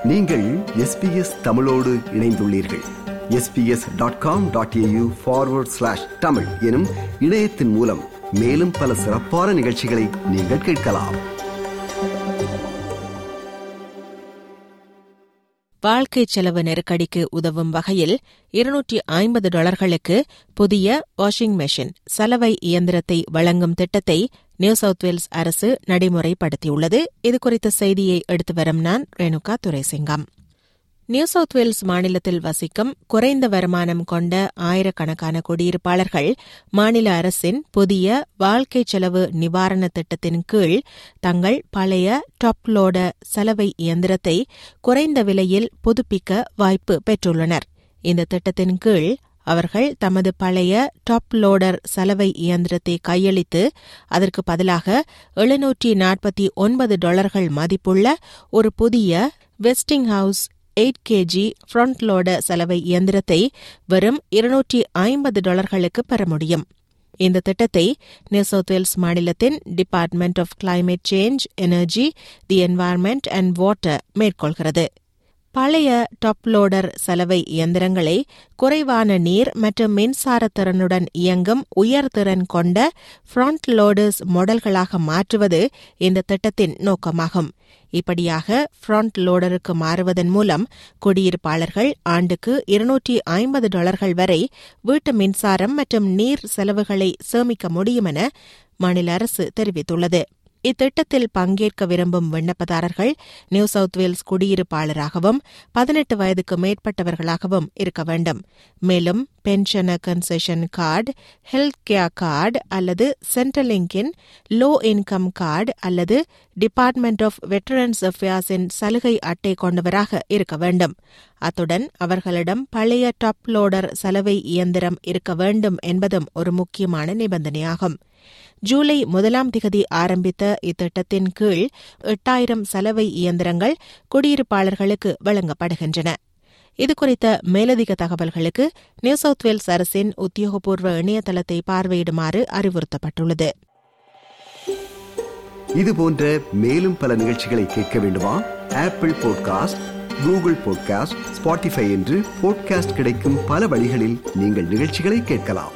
நீங்கள் எஸ்பிஎஸ் தமிழோடு இணைந்துள்ளீர்கள் SBS dot com dot AU forward slash Tamil எனும் இணையத்தின் மூலம் மேலும் பல சிறப்பான நிகழ்ச்சிகளை நீங்கள் கேட்கலாம் வாழ்க்கை செலவு நெருக்கடிக்கு உதவும் வகையில் இருநூற்றி ஐம்பது டாலர்களுக்கு புதிய வாஷிங் மெஷின் சலவை இயந்திரத்தை வழங்கும் திட்டத்தை நியூ சவுத் வேல்ஸ் அரசு நடைமுறைப்படுத்தியுள்ளது இதுகுறித்த செய்தியை எடுத்து வரும் நான் Renuka Duraisingam New South Wales மாநிலத்தில் வசிக்கும் குறைந்த வருமானம் கொண்ட ஆயிரக்கணக்கான குடியிருப்பாளர்கள் மாநில அரசின் புதிய வாழ்க்கை செலவு நிவாரண திட்டத்தின் கீழ் தங்கள் பழைய டாப் லோட சலவை இயந்திரத்தை குறைந்த விலையில் புதுப்பிக்க வாய்ப்பு பெற்றுள்ளனர் இந்த திட்டத்தின் கீழ் அவர்கள் தமது பழைய டாப் லோடர் சலவை இயந்திரத்தை கையளித்து அதற்கு பதிலாக எழுநூற்றி நாற்பத்தி ஒன்பது டாலர்கள் மதிப்புள்ள ஒரு புதிய Westinghouse eight KG front load சலவை இயந்திரத்தை வெறும் இருநூற்றி ஐம்பது டாலர்களுக்கு பெற முடியும் இந்த திட்டத்தை நியூ சவுத் வேல்ஸ் மாநிலத்தின் department of climate change energy the environment and water மேற்கொள்கிறது பழைய டாப் லோடர் சலவை இயந்திரங்களை குறைவான நீர் மற்றும் மின்சார திறனுடன் இயங்கும் உயர்திறன் கொண்ட ஃப்ரண்ட் லோடர்ஸ் மாடல்களாக மாற்றுவது இந்த திட்டத்தின் நோக்கமாகும் இப்படியாக ஃப்ரண்ட் லோடருக்கு மாறுவதன் மூலம் குடியிருப்பாளர்கள் ஆண்டுக்கு இருநூற்றி ஐம்பது டாலர்கள் வரை வீட்டு மின்சாரம் மற்றும் நீர் செலவுகளை சேமிக்க முடியும் என மாநில அரசு தெரிவித்துள்ளது இத்திட்டத்தில் பங்கேற்க விரும்பும் விண்ணப்பதாரர்கள் நியூ சவுத் வேல்ஸ் குடியிருப்பாளராகவும் பதினெட்டு வயதுக்கு மேற்பட்டவர்களாகவும் இருக்க வேண்டும் மேலும் pension concession card health care card அல்லது சென்ட்ரலிங்கின் லோ இன்கம் கார்டு அல்லது டிபார்ட்மெண்ட் ஆஃப் வெட்டரன்ஸ் அஃபேர்ஸின் சலுகை அட்டை கொண்டவராக இருக்க வேண்டும் அத்துடன் அவர்களிடம் பழைய டாப் லோடர் சலவை இயந்திரம் இருக்க வேண்டும் என்பதும் ஒரு முக்கியமான நிபந்தனையாகும் ஜூலை முதலாம் திகதி ஆரம்பித்த இத்திட்டத்தின் கீழ் எட்டாயிரம் சலவை இயந்திரங்கள் குடியிருப்பாளர்களுக்கு வழங்கப்படுகின்றன இதுகுறித்த மேலதிக தகவல்களுக்கு நியூ சவுத் வேல்ஸ் அரசின் உத்தியோகபூர்வ இணையதளத்தை பார்வையிடுமாறு அறிவுறுத்தப்பட்டுள்ளது இது போன்ற மேலும் பல நிகழ்ச்சிகளை கேட்க வேண்டுமா Apple podcast Google podcast Spotify என்று பாட்காஸ்ட் கிடைக்கும் பல வழிகளில் நீங்கள் நிகழ்ச்சிகளை கேட்கலாம்